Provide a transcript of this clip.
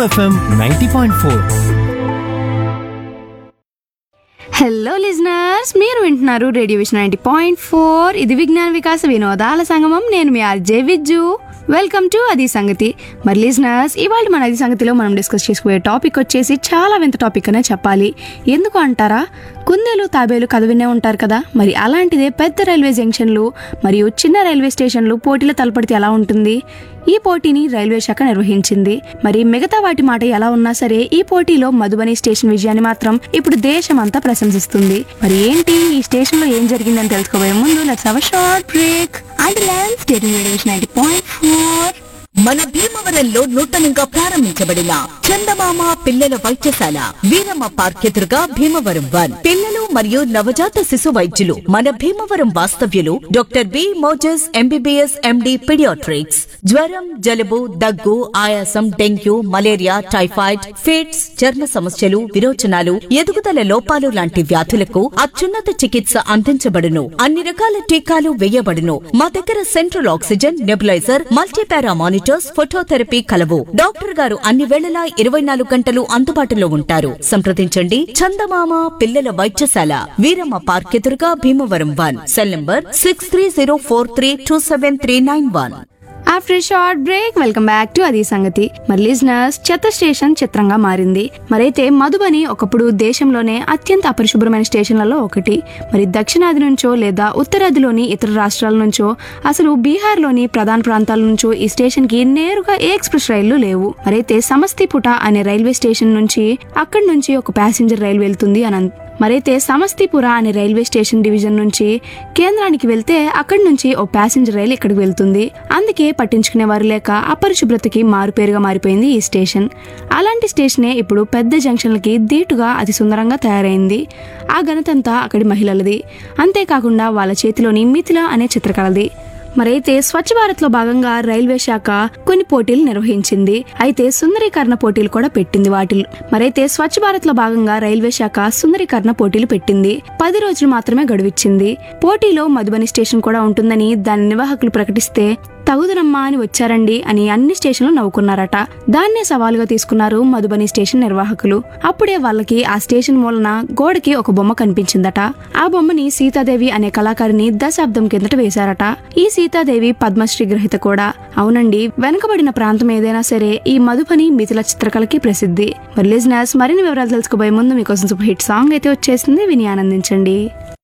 FM ninety point four hello listeners మీరు వింటున్నారు radio vision ninety point four ఇది విజ్ఞాన వికాస వినోదాల సంగమం నేను మీ ఆర్జే విజ్జు వెల్కమ్ టు అది సంగతి మరి లిజనర్స్ ఇవాళ మన అది సంగతిలో మనం డిస్కస్ చేసుకునే టాపిక్ వచ్చేసి చాలా వింత టాపిక్ అనే చెప్పాలి ఎందుకు అంటారా కుందేలు తాబేలు కథ వినే ఉంటారు కదా మరి అలాంటిదే పెద్ద రైల్వే జంక్షన్లు మరియు చిన్న రైల్వే స్టేషన్లు పోటీల తలపడితే ఎలా ఉంటుంది ఈ పోటీని రైల్వే శాఖ నిర్వహించింది మరి మిగతా వాటి మాట ఎలా ఉన్నా సరే ఈ పోటీలో మధుబని స్టేషన్ విజయాన్ని మాత్రం ఇప్పుడు దేశం అంతా ప్రశంసిస్తుంది మరి ఏంటి ఈ స్టేషన్ లో ఏం జరిగిందని తెలుసుకోబోయే ముందు let's have short break and land station radio ninety point four మన భీమవరంలో నూతనంగా ప్రారంభించబడిన చందమామ పిల్లల వైద్యశాల వీరమ్మ పార్క్ ఎదురుగా భీమవరం వన్ పిల్లలు మరియు నవజాత శిశు వైద్యులు మన భీమవరం వాస్తవ్యులు doctor B Moses MBBS MD paediatrics జ్వరం జలుబు దగ్గు ఆయాసం డెంగ్యూ మలేరియా టైఫాయిడ్ ఫిట్స్ చర్మ సమస్యలు విరోచనాలు ఎదుగుదల లోపాలు లాంటి వ్యాధులకు అత్యున్నత చికిత్స అందించబడును అన్ని రకాల టీకాలు వేయబడును మా దగ్గర central oxygen nebuliser multipara monitors phototherapy కలవు డాక్టర్ గారు అన్ని వేళలా ఇరవై నాలుగు గంటలు అందుబాటులో ఉంటారు సంప్రదించండి చందమామ పిల్లల వైద్యశాల వీరమ్మ పార్క్ ఎదురుగా Bhimavaram one cell number six three zero four three two seven three nine one after short break welcome back to అది సంగతి మరి లిజనర్స్ చెత్త స్టేషన్ చిత్రంగా మారింది మరైతే మధుబని ఒకప్పుడు దేశంలోనే అత్యంత అపరిశుభ్రమైన స్టేషన్లలో ఒకటి మరి దక్షిణాది నుంచో లేదా ఉత్తరాదిలోని ఇతర రాష్ట్రాల నుంచో అసలు బీహార్లోని ప్రధాన ప్రాంతాల నుంచో ఈ స్టేషన్ కి నేరుగా ఏ ఎక్స్ప్రెస్ రైళ్లు లేవు మరైతే సమస్తిపుట అనే రైల్వే స్టేషన్ నుంచి అక్కడి నుంచి ఒక ప్యాసింజర్ రైలు వెళ్తుంది అని అన్- మరైతే సమస్తిపుర అనే రైల్వే స్టేషన్ డివిజన్ నుంచి కేంద్రానికి వెళ్తే అక్కడి నుంచి ఓ ప్యాసింజర్ రైలు ఇక్కడికి వెళ్తుంది అందుకే పట్టించుకునే వారు లేక అపరిశుభ్రతకి మారుపేరుగా మారిపోయింది ఈ స్టేషన్ అలాంటి స్టేషనే ఇప్పుడు పెద్ద జంక్షన్లకి ధీటుగా అతి సుందరంగా తయారైంది ఆ ఘనతంతా అక్కడి మహిళలది అంతేకాకుండా వాళ్ళ చేతిలోని మిథిల అనే చిత్రకళది మరైతే స్వచ్ఛ భారత్ లో భాగంగా రైల్వే శాఖ కొన్ని పోటీలు నిర్వహించింది అయితే సుందరీకరణ పోటీలు కూడా పెట్టింది వాటిలో మరైతే స్వచ్ఛ భారత్ లో భాగంగా రైల్వే శాఖ సుందరీకరణ పోటీలు పెట్టింది పది రోజులు మాత్రమే గడువిచ్చింది పోటీలో మధుబని స్టేషన్ కూడా ఉంటుందని దాని నిర్వాహకులు ప్రకటిస్తే తగుదనమ్మా అని వచ్చారండి అని అన్ని స్టేషన్లు నవ్వుకున్నారట దాన్నే సవాలుగా తీసుకున్నారు మధుబని స్టేషన్ నిర్వాహకులు అప్పుడే వాళ్ళకి ఆ స్టేషన్ మూలన గోడకి ఒక బొమ్మ కనిపించిందట ఆ బొమ్మని సీతాదేవి అనే కళాకారిని దశాబ్దం కిందట వేశారట ఈ సీతాదేవి పద్మశ్రీ గ్రహీత కూడా అవునండి వెనుకబడిన ప్రాంతం ఏదైనా సరే ఈ మధుబని మిథిల చిత్రకళకి ప్రసిద్ధి మరి లిజనర్స్ మరిన్ని వివరాలు తెలుసుకోబోయే ముందు మీకోసం సూపర్ హిట్ సాంగ్ అయితే వచ్చేసింది విని ఆనందించండి